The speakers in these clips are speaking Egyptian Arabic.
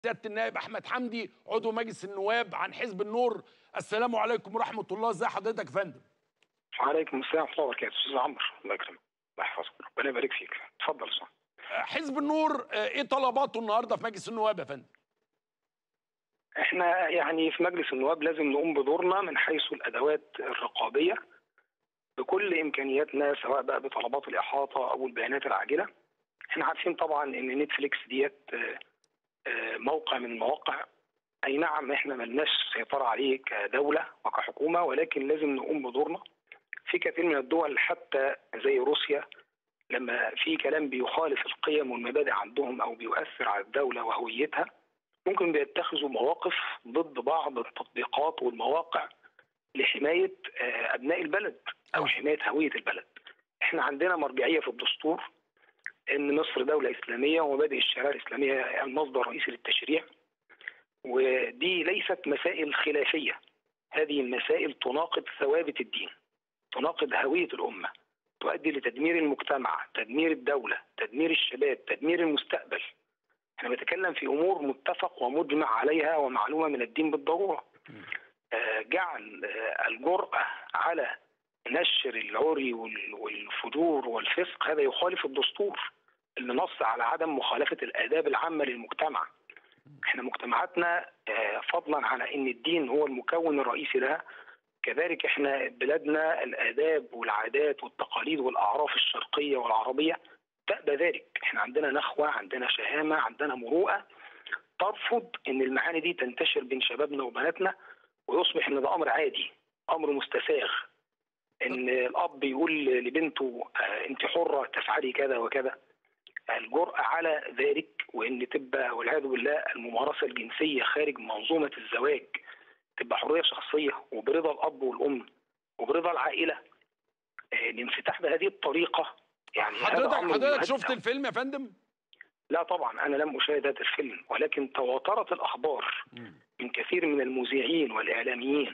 سياده النائب احمد حمدي عضو مجلس النواب عن حزب النور السلام عليكم ورحمه الله ازي حضرتك يا فندم وعليكم السلام ورحمه الله وبركاته استاذ عمرو الله يكرمك الله يحفظك ربنا يبارك فيك اتفضل يا صاحبي حزب النور آه، ايه طلباته النهارده في مجلس النواب يا فندم احنا يعني في مجلس النواب لازم نقوم بدورنا من حيث الادوات الرقابيه بكل امكانياتنا سواء بقى بطلبات الاحاطه او البيانات العاجله احنا عارفين طبعا ان نتفليكس ديت آه، آه، موقع من المواقع اي نعم احنا ملناش سيطره عليه كدوله وكحكومه ولكن لازم نقوم بدورنا في كثير من الدول حتى زي روسيا لما في كلام بيخالف القيم والمبادئ عندهم او بيؤثر على الدوله وهويتها ممكن بيتخذوا مواقف ضد بعض التطبيقات والمواقع لحمايه آه، ابناء البلد او أيوة. حمايه هويه البلد. احنا عندنا مرجعيه في الدستور ان مصر دوله اسلاميه ومبادئ الشريعه الاسلاميه هي المصدر الرئيسي للتشريع ودي ليست مسائل خلافيه هذه المسائل تناقض ثوابت الدين تناقض هويه الامه تؤدي لتدمير المجتمع تدمير الدوله تدمير الشباب تدمير المستقبل احنا بنتكلم في امور متفق ومجمع عليها ومعلومه من الدين بالضروره آه، جعل آه، الجرأة على نشر العري وال- والفجور والفسق هذا يخالف الدستور اللي نص على عدم مخالفة الآداب العامة للمجتمع احنا مجتمعاتنا آه، فضلا عن ان الدين هو المكون الرئيسي لها كذلك احنا بلادنا الآداب والعادات والتقاليد والأعراف الشرقية والعربية تأبى ذلك احنا عندنا نخوة عندنا شهامة عندنا مروءة ترفض ان المعاني دي تنتشر بين شبابنا وبناتنا ويصبح ان ده امر عادي امر مستساغ ان الاب يقول لبنته آه، انت حره تفعلي كذا وكذا الجرأة على ذلك وان تبقى والعياذ بالله الممارسه الجنسيه خارج منظومه الزواج تبقى حريه شخصيه وبرضا الاب والام وبرضا العائله آه، الانفتاح بهذه الطريقه يعني هذا حضرتك أمر حضرتك مهدد. شفت الفيلم يا فندم لا طبعا انا لم اشاهد هذا الفيلم ولكن تواترت الاخبار من كثير من المذيعين والاعلاميين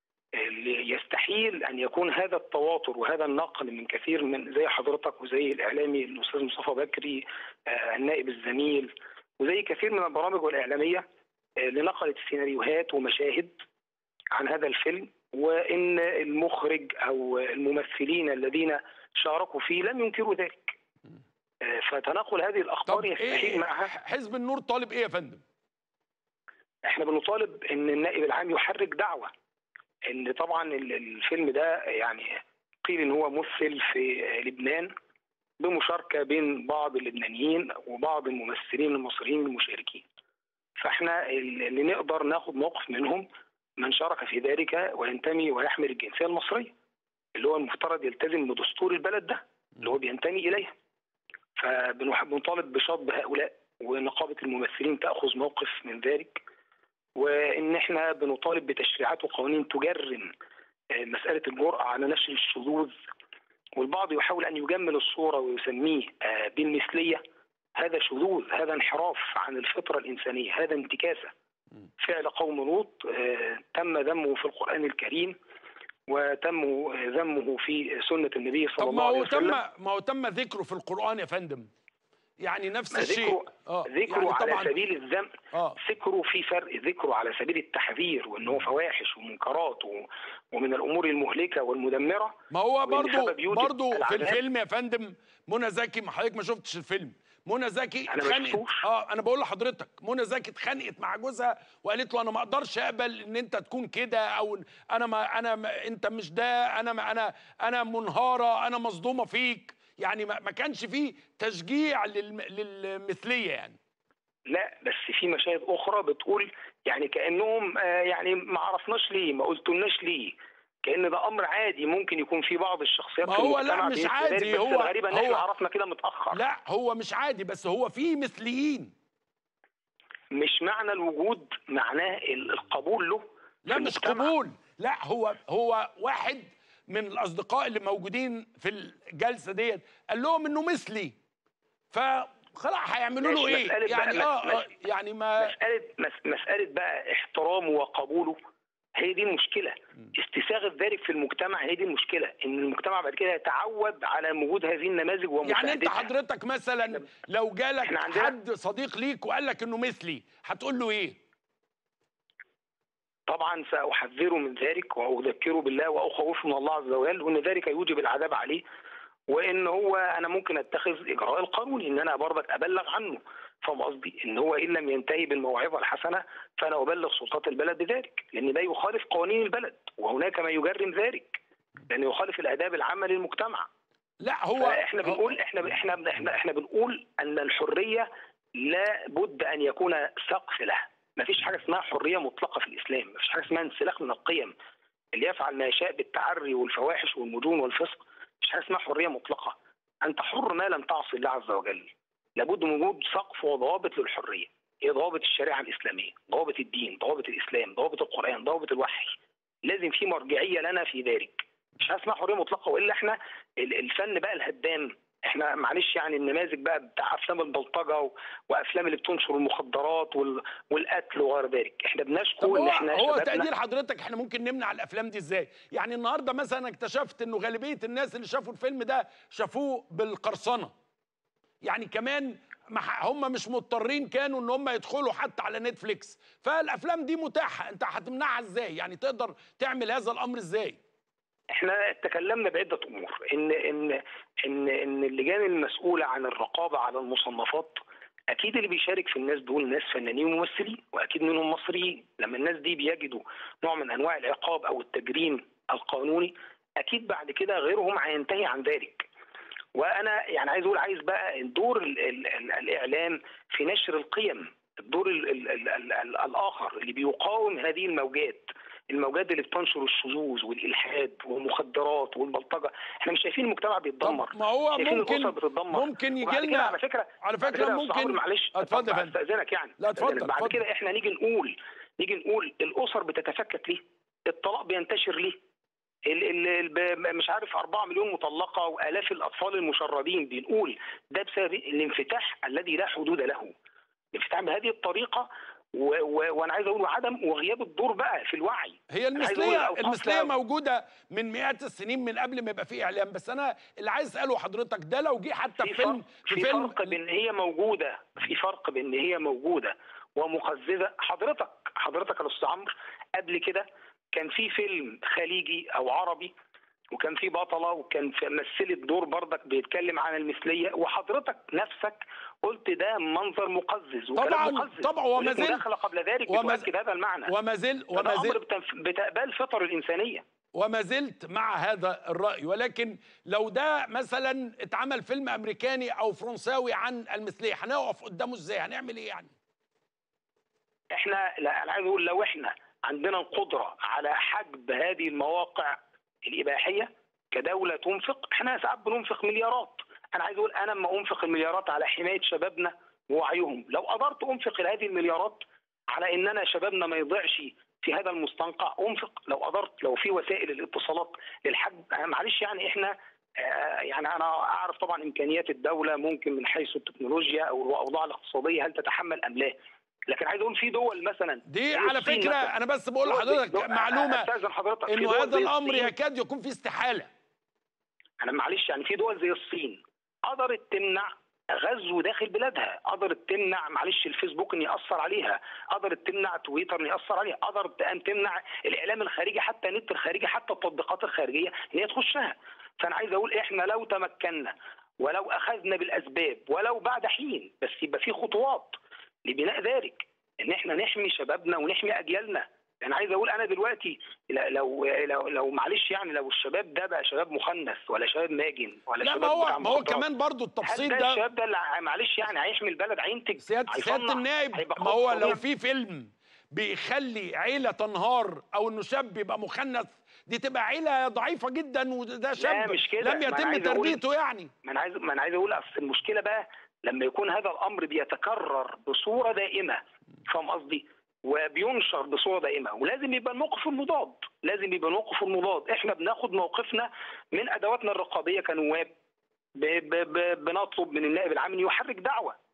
اللي يستحيل ان يكون هذا التواتر وهذا النقل من كثير من زي حضرتك وزي الاعلامي الاستاذ مصطفى بكري آه، النائب الزميل وزي كثير من البرامج والاعلاميه آه، اللي نقلت سيناريوهات ومشاهد عن هذا الفيلم وان المخرج او الممثلين الذين شاركوا فيه لم ينكروا ذلك آه، فتناقل هذه الاخبار طب يستحيل ايه معها حزب النور طالب ايه يا فندم احنا بنطالب ان النائب العام يحرك دعوه ان طبعا ال- الفيلم ده يعني قيل ان هو مثل في لبنان بمشاركه بين بعض اللبنانيين وبعض الممثلين المصريين المشاركين فاحنا اللي نقدر ناخد موقف منهم من شارك في ذلك وينتمي ويحمل الجنسيه المصريه اللي هو المفترض يلتزم بدستور البلد ده اللي هو بينتمي اليها فبنطالب بشطب هؤلاء ونقابه الممثلين تاخذ موقف من ذلك وان احنا بنطالب بتشريعات وقوانين تجرم آه، مساله الجرأه على نشر الشذوذ والبعض يحاول ان يجمل الصوره ويسميه آه، بالمثليه هذا شذوذ هذا انحراف عن الفطره الانسانيه هذا انتكاسه فعل قوم لوط آه، تم ذمه في القران الكريم وتم آه، ذمه في سنه النبي صلى طب ما الله عليه هو تم وسلم ما هو تم ذكره في القرآن يا فندم يعني نفس الشيء ذكره اه ذكره يعني على طبعا سبيل الذم اه ذكره في فرق ذكره على سبيل التحذير وان هو فواحش ومنكرات و... ومن الامور المهلكه والمدمره ما هو وإن برضو سبب يوجد برضو في العذاب. الفيلم يا فندم منى زكي ما حضرتك ما شفتش الفيلم منى زكي أنا ما اتخانقت شفتوش. اه انا بقول لحضرتك منى زكي اتخانقت مع جوزها وقالت له انا ما اقدرش اقبل ان انت تكون كده او انا ما انا ما انت مش ده انا ما انا انا منهاره انا مصدومه فيك يعني ما, ما كانش فيه تشجيع للم للمثليه يعني لا بس في مشاهد اخرى بتقول يعني كانهم آه، يعني ما عرفناش ليه ما قلتولناش ليه كان ده امر عادي ممكن يكون في بعض الشخصيات ما في هو لا، المجتمع مش بيمثل عادي، ذلك، بس هو- الغريب ان هو- احنا عرفنا كده متاخر لا هو مش عادي بس هو فيه مثليين مش معنى الوجود معناه ال- القبول له لا في مش المجتمع. قبول لا هو هو واحد من الاصدقاء اللي موجودين في الجلسه ديت قال لهم انه مثلي فخلاص هيعملوا له ماشي، ايه مسألة بقى- يعني اه مس- آه، يعني ما مسألة مس- مسألة بقى احترامه وقبوله هي دي المشكله استساغه ذلك في المجتمع هي دي المشكله ان المجتمع بعد كده يتعود على وجود هذه النماذج يعني انت ومشاهدتها حضرتك مثلا لو جالك إحنا عندنا- حد صديق ليك وقال لك انه مثلي هتقول له ايه طبعا ساحذره من ذلك واذكره بالله واخوفه من الله عز وجل وان ذلك يوجب العذاب عليه وان هو انا ممكن اتخذ اجراء القانوني ان انا برضك ابلغ عنه فاهم قصدي ان هو ان لم ينتهي بالموعظه الحسنه فانا ابلغ سلطات البلد بذلك لان ده يخالف قوانين البلد وهناك ما يجرم ذلك لانه يخالف الاداب العامه للمجتمع لا هو احنا بنقول احنا احنا احنا احنا بنقول ان الحريه لا بد ان يكون سقف لها ما فيش حاجه اسمها حريه مطلقه في الاسلام ما فيش حاجه اسمها انسلاخ من القيم اللي يفعل ما يشاء بالتعري والفواحش والمجون والفسق مفيش حاجه اسمها حريه مطلقه انت حر ما لم تعصي الله عز وجل لابد من وجود سقف وضوابط للحريه هي ضوابط الشريعه الاسلاميه ضوابط الدين ضوابط الاسلام ضوابط القران ضوابط الوحي لازم في مرجعيه لنا في ذلك مش حاجه اسمها حريه مطلقه والا احنا ال- الفن بقى الهدام احنا معلش يعني النماذج بقى بتاع افلام البلطجه و- وافلام اللي بتنشر المخدرات وال- والقتل وغير ذلك احنا طب بنشكو ان هو, احنا هو شبابنا- تقدير حضرتك احنا ممكن نمنع الافلام دي ازاي يعني النهارده مثلا اكتشفت انه غالبيه الناس اللي شافوا الفيلم ده شافوه بالقرصنه يعني كمان ما ح- هم مش مضطرين كانوا ان هم يدخلوا حتى على نتفليكس فالافلام دي متاحه انت هتمنعها ازاي يعني تقدر تعمل هذا الامر ازاي احنا تكلمنا بعده امور ان ان ان ان اللجان المسؤوله عن الرقابه على المصنفات اكيد اللي بيشارك في الناس دول ناس فنانين وممثلين واكيد منهم مصريين لما الناس دي بيجدوا نوع من انواع العقاب او التجريم القانوني اكيد بعد كده غيرهم هينتهي عن ذلك وانا يعني عايز اقول عايز بقى الدور ال ال ال الاعلام في نشر القيم الدور ال ال ال ال ال الاخر اللي بيقاوم هذه الموجات الموجات اللي بتنشر الشذوذ والالحاد والمخدرات والبلطجه احنا مش شايفين المجتمع بيتدمر طب ما هو شايفين ممكن الاسر بتتدمر ممكن يجي وبعد كده لنا على فكره على بعد فكره كده يا أستاذ عمرو ممكن معلش اتفضل يا فندم. استاذنك يعني لا، اتفضل، أستأذنك. بعد اتفضل. كده احنا نيجي نقول نيجي نقول الاسر بتتفكك ليه؟ الطلاق بينتشر ليه؟ ال ال ال ب- مش عارف 4 مليون مطلقه والاف الاطفال المشردين بنقول ده بسبب الانفتاح الذي لا حدود له. الانفتاح بهذه الطريقه و و وانا عايز اقول عدم وغياب الدور بقى في الوعي. هي عايز أقول المثليه الأوقاف المثليه لا- موجوده من مئات السنين من قبل ما يبقى فيه اعلام بس انا اللي عايز اساله حضرتك ده لو جه حتى في في فيلم فرق في في فيلم فرق بين هي موجوده في فرق بين هي موجوده ومقززه حضرتك حضرتك يا استاذ عمرو قبل كده كان في فيلم خليجي او عربي وكان في بطله وكان في مثلت دور بردك بيتكلم عن المثليه وحضرتك نفسك قلت ده منظر مقزز وكلام طبعاً، مقزز طبعاً، وما زال- دخل قبل ذلك وما بتؤكد هذا المعنى وما زل وما وما امر زل بتنف- بتقبال فطر الانسانيه وما زلت مع هذا الرأي ولكن لو ده مثلا اتعمل فيلم أمريكاني أو فرنساوي عن المثلية هنقف قدامه إزاي هنعمل إيه يعني احنا لا انا عايز اقول لو احنا عندنا القدره على حجب هذه المواقع الاباحيه كدوله تنفق احنا ساعات بننفق مليارات انا عايز اقول انا لما انفق المليارات على حمايه شبابنا ووعيهم لو قدرت انفق هذه المليارات على ان انا شبابنا ما يضيعش في هذا المستنقع انفق لو قدرت لو في وسائل الاتصالات للحجب أنا معلش يعني احنا آه، يعني انا اعرف طبعا امكانيات الدوله ممكن من حيث التكنولوجيا او الاوضاع الاقتصاديه هل تتحمل ام لا لكن عايز اقول في دول مثلا دي زي على الصين فكرة مثلاً. أنا بس بقول دول- لحضرتك دول- معلومة استاذن حضرتك في إنه دول هذا زي الأمر الصين- يكاد يكون فيه استحالة انا معلش يعني في دول زي الصين قدرت تمنع غزو داخل بلادها قدرت تمنع معلش الفيسبوك ان ياثر عليها قدرت تمنع تويتر ان ياثر عليها قدرت ان تمنع الاعلام الخارجي حتى النت الخارجي حتى التطبيقات الخارجيه ان هي تخشها فانا عايز اقول احنا لو تمكنا ولو اخذنا بالاسباب ولو بعد حين بس يبقى في خطوات لبناء ذلك ان احنا نحمي شبابنا ونحمي اجيالنا انا عايز اقول انا دلوقتي ل- لو لو لو معلش يعني لو الشباب ده بقى شباب مخنث ولا شباب ماجن ولا لا شباب ما هو بتاع ما هو مخدرات، كمان برضو هل التفصيل ده ده الشباب ده اللي ع- معلش يعني هيحمي البلد هينتج سيادة سيادة هيصنع، النائب هيبقى ما هو قوي. لو في فيلم بيخلي عيلة تنهار أو إنه شاب يبقى مخنث دي تبقى عيلة ضعيفة جدا وده شاب مش كده. لم ما أنا يتم عايز أقول- تربيته يعني ما انا عايز ما انا عايز اقول اصل المشكله بقى لما يكون هذا الامر بيتكرر بصوره دائمه فاهم قصدي؟ وبينشر بصوره دائمه ولازم يبقى الموقف المضاد لازم يبقى الموقف المضاد احنا بناخد موقفنا من ادواتنا الرقابيه كنواب ب ب ب بنطلب من النائب العام ان يحرك دعوه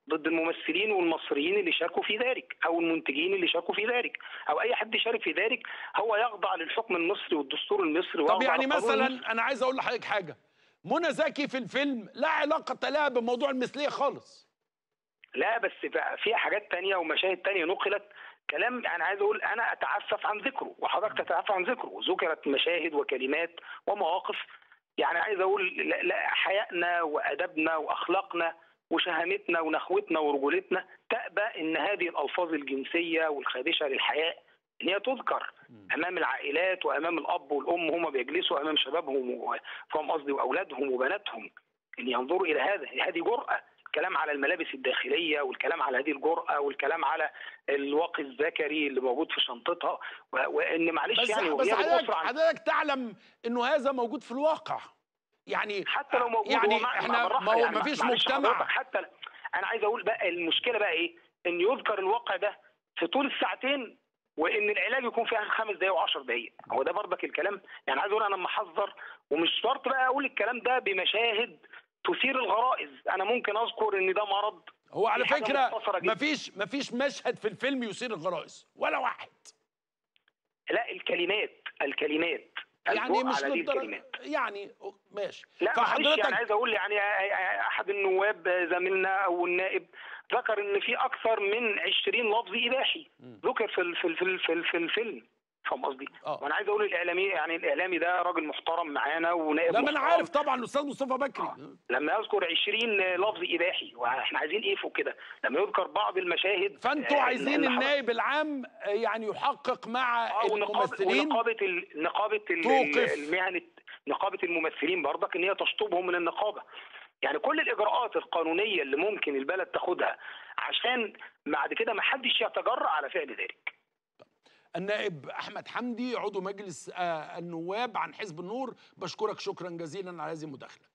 ضد الممثلين والمصريين اللي شاركوا في ذلك او المنتجين اللي شاركوا في ذلك او اي حد شارك في ذلك هو يخضع للحكم المصري والدستور المصري طب ويخضع يعني للقانون المصري. مثلا انا عايز اقول لحضرتك حاجه منى زكي في الفيلم لا علاقه لها بموضوع المثليه خالص لا بس بقى فيها حاجات تانية ومشاهد تانية نقلت كلام انا عايز اقول انا اتعفف عن ذكره وحضرتك تتعفف عن ذكره ذكرت مشاهد وكلمات ومواقف يعني عايز اقول لا- لا حيائنا وادبنا واخلاقنا وشهامتنا ونخوتنا ورجولتنا تأبى ان هذه الالفاظ الجنسيه والخادشه للحياء ان هي تذكر امام العائلات وامام الاب والام هم بيجلسوا امام شبابهم و- فهم قصدي واولادهم وبناتهم ان ينظروا الى هذا هذه جرأه الكلام على الملابس الداخليه والكلام على هذه الجرأه والكلام على الواقي الذكري اللي موجود في شنطتها و- وان معلش بس يعني بس وغياب حضرتك الاسره عن حضرتك تعلم انه هذا موجود في الواقع يعني حتى لو موجود يعني هو مع- احنا بالراحة ما هو يعني ما فيش معلش مجتمع حضرتك حتى ل- انا عايز اقول بقى المشكله بقى ايه؟ ان يذكر الواقع ده في طول الساعتين وان العلاج يكون في اخر خمس دقائق وعشر دقائق هو ده برضك الكلام يعني عايز اقول انا لما احذر ومش شرط بقى اقول الكلام ده بمشاهد تثير الغرائز انا ممكن اذكر ان ده مرض هو على دي حاجة فكره مختصرة جداً. ما فيش ما فيش مشهد في الفيلم يثير الغرائز ولا واحد لا الكلمات الكلمات يعني الجرأة مش على هذه للدرجه الكلمات يعني ماشي لا معلش يعني فحضرتك عايز اقول يعني احد النواب زميلنا او النائب ذكر ان في اكثر من 20 لفظ اباحي ذكر في ال- في ال- في ال- في, ال- في الفيلم فاهم قصدي؟ آه. وانا عايز اقول الاعلامي يعني الاعلامي ده راجل محترم معانا ونائب لا ما انا محترم. عارف طبعا الاستاذ مصطفى بكري لما يذكر 20 لفظ اباحي واحنا عايزين ايه فوق كده؟ لما يذكر بعض المشاهد فانتوا آه، عايزين اللي حصل- النائب العام آه، يعني يحقق مع اه ونقابه الممثلين ونقابه ال- نقابه ال- توقف. المهن نقابه الممثلين برضك ان هي تشطبهم من النقابه يعني كل الاجراءات القانونيه اللي ممكن البلد تاخدها عشان بعد كده ما حدش يتجرأ على فعل ذلك النائب احمد حمدي عضو مجلس آه، النواب عن حزب النور بشكرك شكرا جزيلا على هذه المداخله